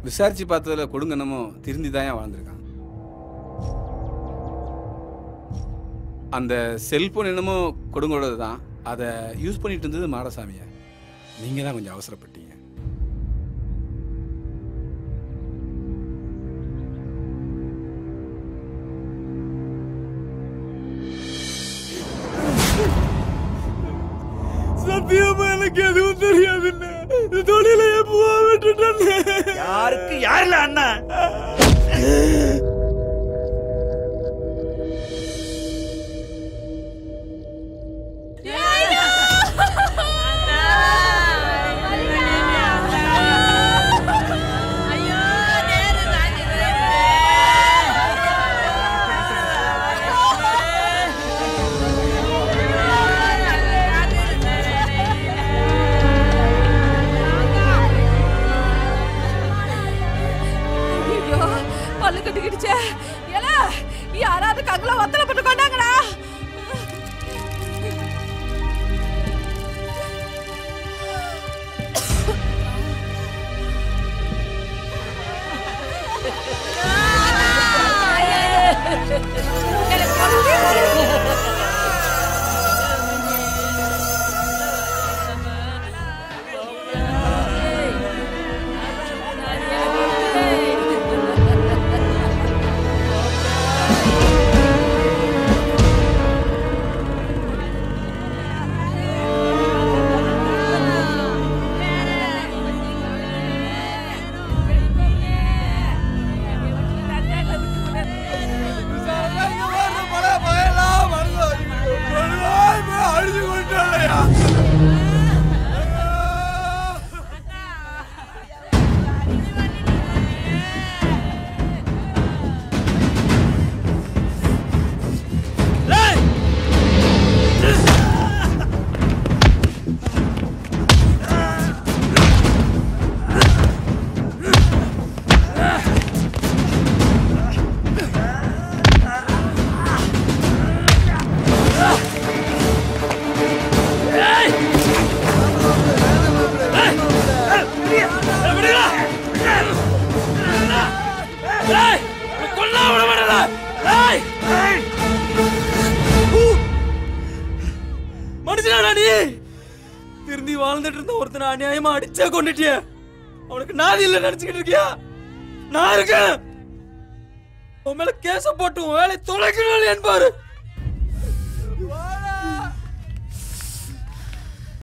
விசாரிச்சு பார்த்ததுல கொடுங்கனமும் திருந்தி தான் வாழ்ந்திருக்கான் அந்த செல்போன் என்னமோ கொடுங்கோடது தான் அதை யூஸ் பண்ணிட்டு இருந்தது மாடசாமியை நீங்கள் தான் கொஞ்சம் அவசரப்பட்டீங்க சத்தியமா எனக்கு எதுவும் தெரியாதுன்னு தொழில எப்பவோ விட்டுட்டேன் யாருக்கு யாருல அண்ணா ஐயோ பல்லு கட்டிக்கிடுச்சே ஏல யாராவது கங்கல வத்தல போட்டு கொண்டாங்கடா அழிஞ்சு கொண்டாலையா மனுஷனா நீ திருந்தி வாழ்ந்துட்டு இருந்த ஒருத்தனை அநியாயமா அடிச்சே கொண்டுட்டிய அவனுக்கு நாதி இல்ல நினைச்சுக்கிட்டு இருக்கியா நான் இருக்கேன் உன் மேல கேச போட்டு உன் வேலை தொலைக்கணும் என்பாரு